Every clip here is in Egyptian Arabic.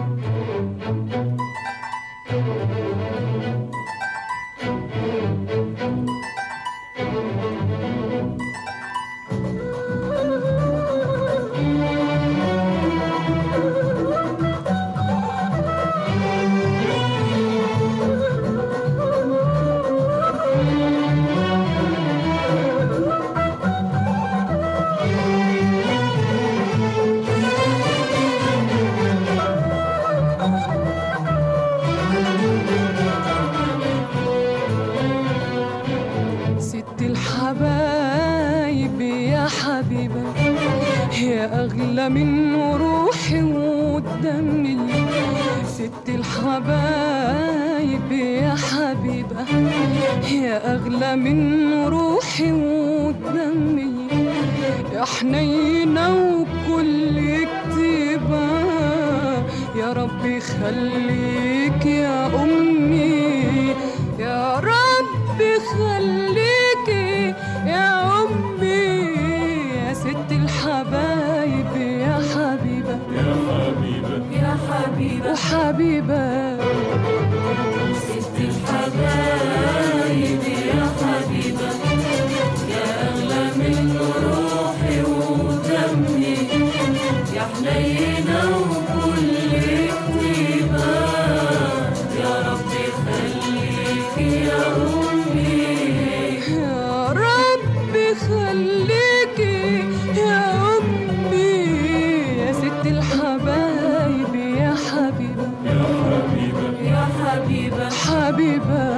ست الحبايب يا حبيبة يا أغلى من روحي ودمي ست الحبايب يا حبيبة يا أغلى من روحي ودمي يا حنينة وكل كتيبة يا ربي خليك يا أمي يا ربي خليكي يا أمي يا ست الحبايب يا حبيبة يا حبيبة يا حبيبة وحبيبة ست الحبايب يا حبيبة يا أغلى من روحي ودمي يا حنينة وكل كتيبة يا ربي خليكي يا أمي يا ربي خليكي يا أمي يا ست الحبايب يا حبيبة يا حبيبة يا حبيبة حبيبة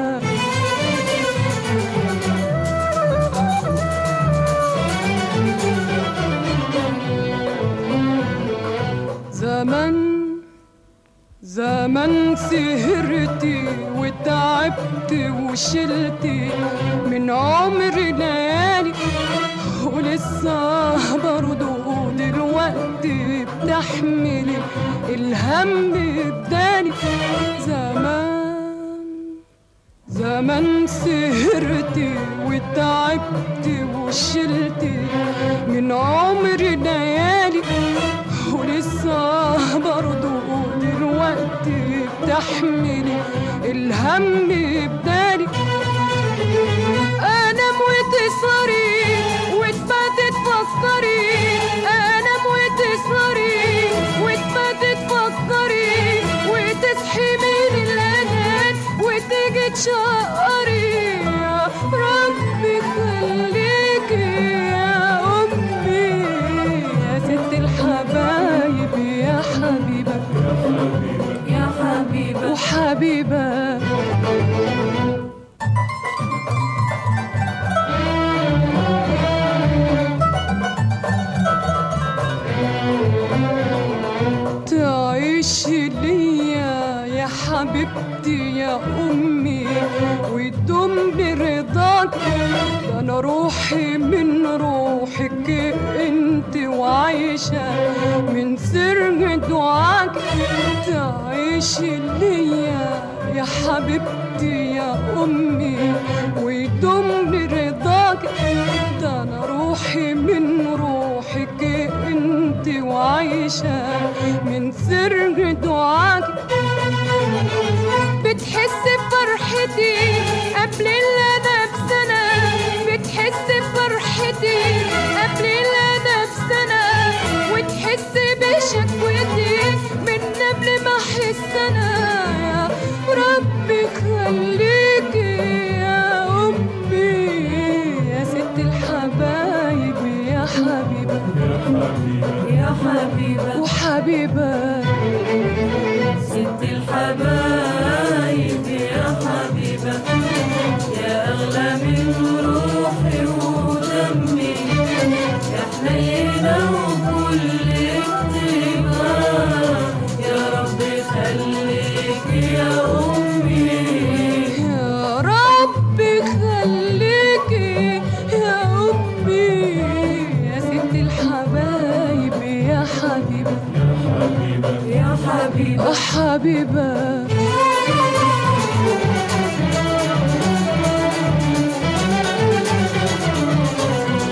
زمن زمن سهرتي وتعبت وشلتي من عمري ليالي ولسه برضه دلوقتي بتحملي الهم الداني زمان زمان سهرتي وتعبت وشلتي من عمري ليالي ولسه برضه دلوقتي بتحملي الهم بدالي انام وتسهري وتبات تفكري انام وتسهري وتبات تفكري وتصحي من الانام وتيجي تشقري يا ربي خليكي يا امي يا ست الحبايب يا حبيبه يا حبيبة وحبيبه تعيش ليا يا حبيبتي يا أمي وتدوم برضاك ده أنا روحي من روحك أنت وعايشة من سر دعاك تعيش ليا يا حبيبتي يا أمي ويدوم برضاك ده أنا روحي من روحك أنت وعايشة من سر دعاك بتحس بفرحتي قبل اللي انا بسنة بتحس بفرحتي قبل اللي انا بسنة وتحس بشكوتي من قبل ما احس انا يا ربي خليكي يا امي يا ست الحبايب يا حبيبه يا حبيبة يا حبيبة وحبيبه ست الحبايب يا حبيبة يا أغلى من روحي ودمي يا حنينة وكل كتيبة يا ربي خليك يا أمي يا ربي خليكي يا أمي يا ست الحبايب يا حبيبة يا حبيبة حبيبة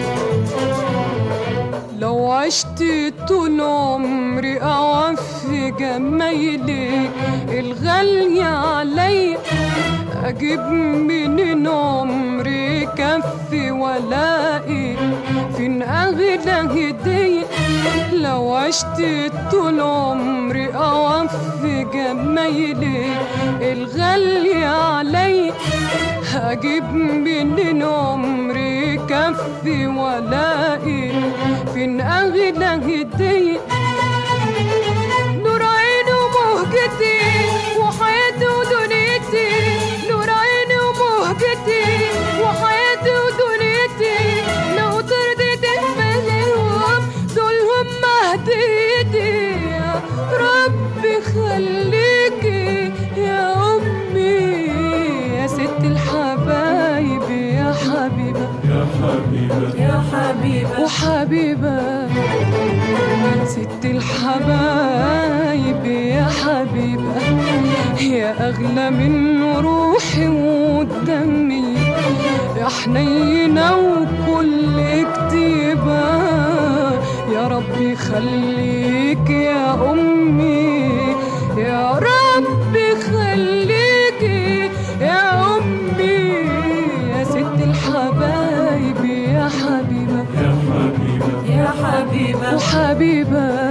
لو عشت طول عمري أوفيك جمايلك الغالية علي أجيب منين عمري كفي ولاقي فين أغلى هدية لو عشت طول عمري أوفي جمايلك الغالية علي هجيب منين عمري كفي ولاقي فين أغلى هدية نور عيني ومهجتي وحياتي ودنيتي نور عيني ومهجتي وحياتي ودنيتي لو ترضيت بهم دولهم مهديتي يا ربي خليكي يا أمي يا ست الحبايب يا حبيبة يا حبيبة يا حبيبة وحبيبة ست الحبايب يا حبيبة يا أغلى من روحي ودمي يا حنينة وكل كتيبة يا ربي خليك يا أمي يا ربي خليك يا أمي يا ست الحبايب يا حبيبة يا حبيبة يا حبيبة وحبيبة